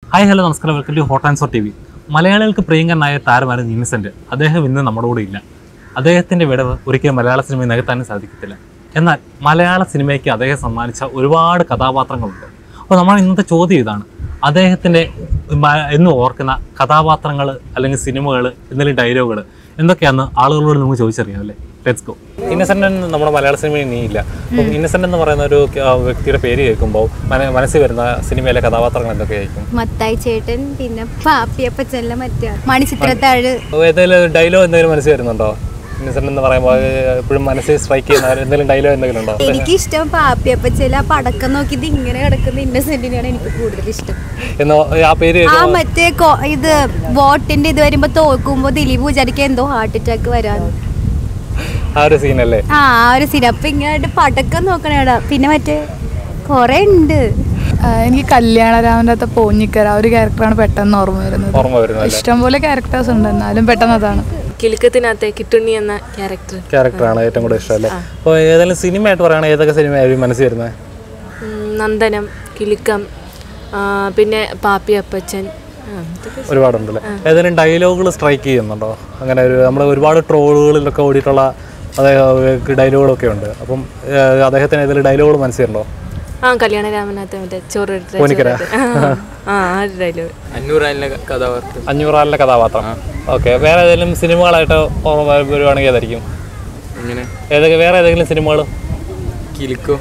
Hi hello നമസ്കാരം welcome to hot answer T V മലയാളികൾക്ക് പ്രിയങ്കരനായ താരമായിരുന്നു ഇന്നസെന്റ് അദ്ദേഹം ഇന്ന് നമ്മുടെ കൂടെ ഇല്ല അദ്ദേഹത്തിന്റെ വിടവ് ഒരിക്കലും മലയാള സിനിമയെ നികത്താനും സാധിക്കത്തില്ല എന്നാൽ മലയാള സിനിമയ്ക്ക് അദ്ദേഹം സമ്മാനിച്ച ഒരുപാട് കഥാപാത്രങ്ങളുണ്ട് അപ്പോൾ നമ്മൾ ഇന്നത്തെ ചോദ്യം ഇതാണ് അദ്ദേഹത്തിന്റെ മ- എന്നും ഓർക്കുന്ന കഥാപാത്രങ്ങൾ അല്ലെങ്കിൽ സിനിമകൾ എന്തെങ്കിലും ഡയലോഗുകൾ എന്തൊക്കെയാണെന്ന് ആളുകളോട് നമുക്ക് ചോദിച്ചറിയാം അല്ലേ ലെറ്റ്സ് ഗോ ഇന്നസെന്റ് നമ്മുടെ മലയാള സിനിമയിൽ നീ ഇല്ല അപ്പം ഇന്നസെന്റ് എന്ന് പറയുന്ന ഒരു ആ, വ്യക്തിയുടെ പേര് കേൾക്കുമ്പോൾ മന- മനസ്സിൽ വരുന്ന സിനിമയിലെ കഥാപാത്രങ്ങൾ എന്തൊക്കെയായിരിക്കും മത്തായി ചേട്ടൻ പിന്നെ പാപ്പിയപ്പച്ചല്ല മറ്റേ മണിച്ചിത്രത്താഴ് ഏതെങ്കിലും ഡയലോഗ് എന്തെങ്കിലും മനസ്സിൽ വരുന്നുണ്ടോ ഇന്നസെന്റ് എന്ന് പറയുമ്പോൾ എപ്പോഴും മനസ്സിൽ സ്ട്രൈക്ക് ചെയ്യുന്ന എന്തെങ്കിലും ഡയലോഗ് എന്തെങ്കിലും ഉണ്ടോ എനിക്കിഷ്ടം പാപ്പിയപ്പച്ചല്ല ആ പടക്കം നോക്കിയിട്ട് ഇങ്ങനെ കിടക്കുന്ന ഇന്നസെന്റിനെയാണ് എനിക്ക് കൂടുതൽ ഇഷ്ടം എന്നോ ആ പേര് ആ മറ്റേ കൊ- ഇത് വോട്ടിന്റെ ഇത് വരുമ്പോ തോക്കുമ്പോ ദിലീപ് പൂജാരിക്ക് എന്തോ ഹാർട്ട് അറ്റാക്ക് വരാൻ ആ ഒരു സീനല്ലേ ആ ആ ഒരു സിനിമ അപ്പൊ ഇങ്ങനെ പടക്കം നോക്കണേടാ പിന്നെ മറ്റേ കൊറേ ഉണ്ട് ആ, എനിക്ക് കല്യാണരാമൻ്റെ അകത്തെ പോഞ്ഞിക്കര ആ ഒരു ക്യാരക്ടറാണ് പെട്ടെന്ന് ഓർമ്മ വരുന്നത് ഓർമ്മ വരുന്നത് ഇഷ്ടംപോലെ ക്യാരക്ടേഴ്സ് ഉണ്ട് എന്നാലും പെട്ടെന്ന് അതാണ് കിലുക്കത്തിനകത്തെ കിട്ടുണ്ണി എന്ന ക്യാരക്ടർ ക്യാരക്ടറാണ് ഏറ്റവും കൂടുതൽ ഇഷ്ടം അല്ലേ അപ്പോൾ ഏതെങ്കിലും സിനിമയായിട്ട് പറയുകയാണെങ്കിൽ ഏതൊക്കെ സിനിമയായിരിക്കും മനസ്സിൽ വരുന്നത് നന്ദനം കിലുക്കം ആ, പിന്നെ പാപ്പി അപ്പച്ചൻ ആ, ഇതൊക്കെ ഒരുപാടുണ്ടല്ലേ ഏതെങ്കിലും ഡയലോഗുകൾ സ്ട്രൈക്ക് ചെയ്യുന്നുണ്ടോ അങ്ങനെ ഒരു നമ്മൾ ഒരുപാട് ട്രോളുകളിലൊക്കെ ഓടിയിട്ടുള്ള അതായത് ഡയലോഗുകളൊക്കെ ഉണ്ട് അപ്പം ഏഹ്, അദ്ദേഹത്തിന് ഏതെങ്കിലും ഡയലോഗുകൾ മനസ്സിലുണ്ടോ ആ കല്യാണരാമനകത്തെ മറ്റേ ചോറ് എടുത്ത പോനിക്കര. ആ ആ ഒരു ഡയലോഗ് അഞ്ഞൂറാലിൻ്റെ കഥാപാത്രം അഞ്ഞൂറാലിൻ്റെ കഥാപാത്രം ഓക്കെ വേറെ ഏതെങ്കിലും സിനിമകളായിട്ട് ഓർമ്മ വരുവാണെങ്കിൽ ഏതായിരിക്കും ഇങ്ങനെ ഏതൊക്കെ വേറെ ഏതെങ്കിലും സിനിമകൾ കിലുക്കും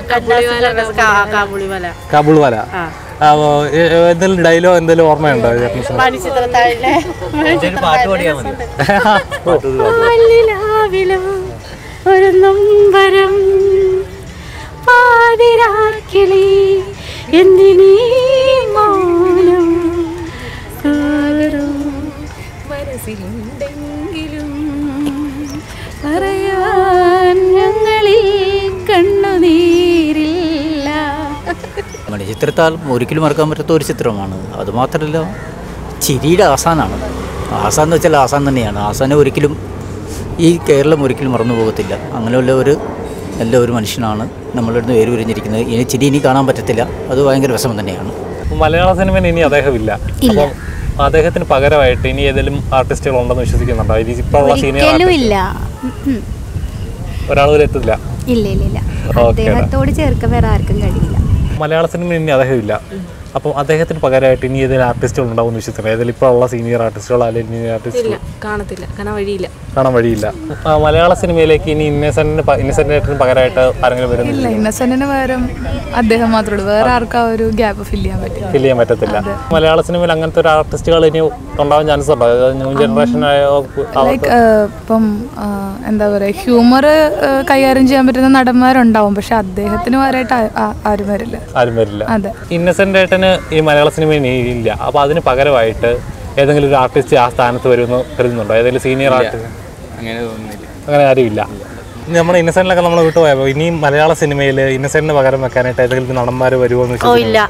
കാബൂൾ വാല ആ, ഓ, ഏ- ഏ- എന്തെങ്കിലും ഡയലോഗ് എന്തെങ്കിലും ഓർമ്മയുണ്ടോ ഒരു നൊമ്പരം പാതിരാക്കിളി എന്തിനീ മൗനം മനസ്സിലുണ്ടെങ്കിലും പറയാൻ ഞങ്ങളിൽ കണ്ണുനീരില്ല മണിച്ചിത്രത്താൽ ഒരിക്കലും മറക്കാൻ പറ്റാത്ത ഒരു ചിത്രമാണ് അതുമാത്രമല്ല ചിരിയുടെ ആസാനാണ് ആസാൻ എന്ന് വെച്ചാൽ ആസാൻ തന്നെയാണ് ആസാനെ ഒരിക്കലും ഈ കേരളം ഒരിക്കലും മറന്നു പോകത്തില്ല അങ്ങനെയുള്ള ഒരു നല്ല ഒരു മനുഷ്യനാണ് നമ്മളുടെ അടുത്ത് പേര് വിരിഞ്ഞിരിക്കുന്നത് ഇനി ചിരി ഇനി കാണാൻ പറ്റത്തില്ല അത് ഭയങ്കര വിഷമം തന്നെയാണ് മലയാള സിനിമയിൽ ഇനി അദ്ദേഹമില്ല അപ്പം അദ്ദേഹത്തിന് പകരമായിട്ട് ഇനി ഏതെങ്കിലും ആർട്ടിസ്റ്റുകൾ ഉണ്ടെന്ന് വിശ്വസിക്കുന്നുണ്ടോ ഇനി ഇപ്പോൾ ഉള്ള സീനിയർ ഒരിക്കലും ഇല്ല ഉം, ഉം. ഒരാൾ വരെ എത്തില്ല ഇല്ല ഇല്ല ഇല്ല ഓക്കേടാ. അദ്ദേഹത്തോട് ചേർക്കാൻ വേറെ ആർക്കും കഴിയില്ല മലയാള സിനിമയിൽ ഇനി അദ്ദേഹമില്ല അപ്പം അദ്ദേഹത്തിന് പകരമായിട്ട് ഇനി ഏതെങ്കിലും ആർട്ടിസ്റ്റുകൾ ഉണ്ടാവും എന്ന് വിശ്വസിക്കുന്നത് ഏതെങ്കിലും ഇപ്പോൾ ഉള്ള സീനിയർ ആർട്ടിസ്റ്റുകൾ അല്ലെങ്കിൽ ഇനി ആർട്ടിസ്റ്റുകൾ ഇല്ല കാണത്തില്ല കാണാൻ വഴിയില്ല കാണാൻ വഴിയില്ല ആ, മലയാള സിനിമയിലേക്ക് ഇനി ഇന്നസെന്റിന് ഇന്നസെന്റിന് പകരമായിട്ട് ആരെങ്കിലും വരുന്നില്ല ഇല്ല ഇന്നസെന്റിന് പകരം അദ്ദേഹം മാത്രമേ ഉള്ളൂ വേറെ ആർക്കും ആ ഒരു ഗ്യാപ്പ് ഫില്ല് ചെയ്യാൻ പറ്റില്ല ഫിൽ ചെയ്യാൻ പറ്റത്തില്ല മലയാള സിനിമയിൽ അങ്ങനത്തെ ഒരു ആർട്ടിസ്റ്റുകൾ ഇനി ഉണ്ടാവാൻ ചാൻസ് ഉണ്ടോ അതായത് ന്യൂ ജനറേഷൻ ആയോ ലൈക്ക് ഇപ്പം ആ, എന്താ പറയുക ഹ്യൂമർ കൈകാര്യം ചെയ്യാൻ പറ്റുന്ന നടന്മാരുണ്ടാവും പക്ഷെ അദ്ദേഹത്തിന് പകരമായിട്ട് ആ- ആ- ആരും വരില്ല ആരും വരില്ല അതെ ഇന്നസെന്റ് ഏട്ടന് ഈ മലയാള സിനിമയിൽ ഇനി ഇല്ല അപ്പോൾ അതിന് പകരമായിട്ട് ഏതെങ്കിലും ഒരു ആർട്ടിസ്റ്റ് ആ സ്ഥാനത്ത് വരുമെന്ന് കരുതുന്നുണ്ടോ ഏതെങ്കിലും സീനിയർ ആർട്ടിസ്റ്റ് അങ്ങനെ തോന്നുന്നില്ല അങ്ങനെ ആരുമില്ല നമ്മുടെ ഇന്നസെന്റിലൊക്കെ നമ്മൾ വിട്ടുപോയപ്പോൾ ഇനിയും മലയാള സിനിമയിൽ ഇന്നസെന്റിന് പകരം വെക്കാനായിട്ട് ഏതെങ്കിലും നടന്മാർ വരുമോ എന്ന് വിശ്വസിക്കുന്നു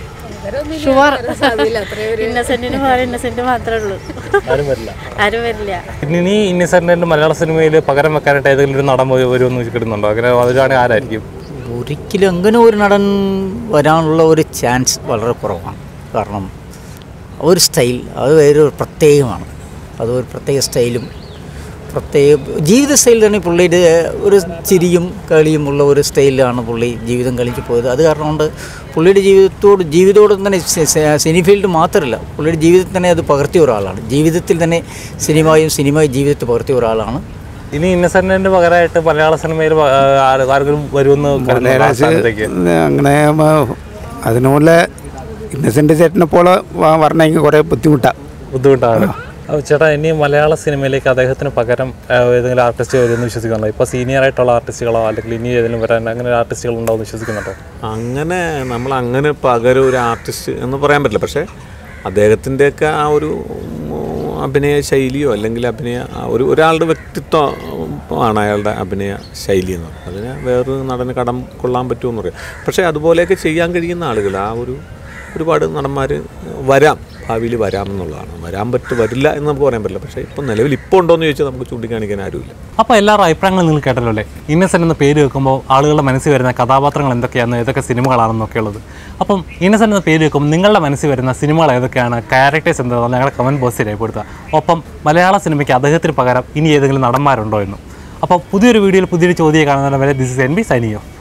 ഇന്നസെന്റിന് പോലെ ഇന്നസെന്റ് മാത്രമേ ഉള്ളൂ ആരും വരില്ല ആരും വരില്ല ഇനി ഇന്നസെന്റിന്റെ മലയാള സിനിമയിൽ പകരം വെക്കാനായിട്ട് ഏതെങ്കിലും ഒരു നടൻ വരു- വരുമെന്ന് കിട്ടുന്നുണ്ടോ അങ്ങനെ വരുവാണെങ്കിൽ ആരായിരിക്കും ഒരിക്കലും അങ്ങനെ ഒരു നടൻ വരാനുള്ള ഒരു ചാൻസ് വളരെ കുറവാണ് കാരണം ഒരു സ്റ്റൈൽ അത് ഒരു പ്രത്യേകമാണ് അത് ഒരു പ്രത്യേക സ്റ്റൈലും പ്രത്യേക ജീവിത സ്റ്റൈൽ തന്നെ പുള്ളിയുടെ ഒരു ചിരിയും കളിയും ഉള്ള ഒരു സ്റ്റൈലിലാണ് പുള്ളി ജീവിതം കളിച്ച് പോയത് അത് കാരണം കൊണ്ട് പുള്ളിയുടെ ജീവിതത്തോട് ജീവിതത്തോട് തന്നെ സി- സി- സിനി ഫീൽഡ് മാത്രമല്ല പുള്ളിയുടെ ജീവിതത്തിൽ തന്നെ അത് പകർത്തിയ ഒരാളാണ് ജീവിതത്തിൽ തന്നെ സിനിമയും സിനിമയും ജീവിതത്തിൽ പകർത്തിയ ഒരാളാണ് ഇനി ഇന്നസെന്റിന്റെ പകരമായിട്ട് മലയാള സിനിമയിൽ പ- ആ, ആര് ആർക്കെങ്കിലും വരുമെന്ന് കരുതുന്നുണ്ടോ ആ സ്ഥാനത്തേക്ക് അങ്ങനെ മ- അതിനുള്ള ഇന്നസെൻ്റ് ചേട്ടനെ പോലെ വ- വരണമെങ്കിൽ കുറേ ബുദ്ധിമുട്ടാണ് ബുദ്ധിമുട്ടാണ് അപ്പോൾ ചേട്ടാ ഇനി മലയാള സിനിമയിലേക്ക് അദ്ദേഹത്തിന് പകരം ആ, ഏതെങ്കിലും ആർട്ടിസ്റ്റ് വരുമെന്ന് വിശ്വസിക്കുന്നുണ്ടോ ഇപ്പോൾ സീനിയർ ആയിട്ടുള്ള ആർട്ടിസ്റ്റുകളോ അല്ലെങ്കിൽ ഇനി ഏതെങ്കിലും വരാൻ അങ്ങനെ ആർട്ടിസ്റ്റുകൾ ഉണ്ടാവും എന്ന് വിശ്വസിക്കുന്നുണ്ടോ അങ്ങനെ നമ്മൾ അങ്ങനെ പകരം ഒരു ആർട്ടിസ്റ്റ് എന്ന് പറയാൻ പറ്റില്ല പക്ഷേ അദ്ദേഹത്തിൻ്റെയൊക്കെ ആ ഒരു ഉം, അഭിനയ ശൈലിയോ അല്ലെങ്കിൽ അഭിനയ ആ ഒരു ഒരാളുടെ വ്യക്തിത്വമാണ് അയാളുടെ അഭിനയ ശൈലി എന്ന് പറയുന്നത് അതിന് വേറൊരു നടന് കടം കൊള്ളാൻ പറ്റുമെന്ന് പറയാം പക്ഷേ അതുപോലെയൊക്കെ ചെയ്യാൻ കഴിയുന്ന ആളുകൾ ആ ഒരു ഒരുപാട് നടന്മാർ വരാം ഭാവിയിൽ വരാം എന്നുള്ളതാണ് വരാൻ പറ്റും വരില്ല എന്ന് നമുക്ക് പറയാൻ പറ്റില്ല പക്ഷേ ഇപ്പം നിലവിൽ ഇപ്പോൾ ഉണ്ടോ എന്ന് ചോദിച്ചാൽ നമുക്ക് ചൂണ്ടിക്കാണിക്കാൻ ആരുമില്ല അപ്പോൾ എല്ലാവരുടെ അഭിപ്രായങ്ങളും നിങ്ങൾ കേട്ടല്ലോ അല്ലേ ഇന്നസെൻ്റ് എന്ന പേര് വെക്കുമ്പോൾ ആളുകളുടെ മനസ്സിൽ വരുന്ന കഥാപാത്രങ്ങൾ എന്തൊക്കെയാണ് ഏതൊക്കെ സിനിമകളാണെന്നൊക്കെ ഉള്ളത് അപ്പം ഇന്നസെൻ്റ് എന്ന പേര് വെക്കുമ്പോൾ നിങ്ങളുടെ മനസ്സിൽ വരുന്ന സിനിമകൾ ഏതൊക്കെയാണ് ക്യാരക്ടേഴ്സ് എന്താണെന്ന് ഞങ്ങളുടെ കമൻറ്റ് ബോക്സിൽ രേഖപ്പെടുത്തുക ഒപ്പം മലയാള സിനിമയ്ക്ക് അദ്ദേഹത്തിന് പകരം ഇനി ഏതെങ്കിലും നടന്മാരുണ്ടോ എന്നും അപ്പോൾ പുതിയൊരു വീഡിയോയിൽ പുതിയൊരു ചോദ്യം കാണുന്നവരെ ദിസ് ഇസ് എൻ ബി സൈനിയോ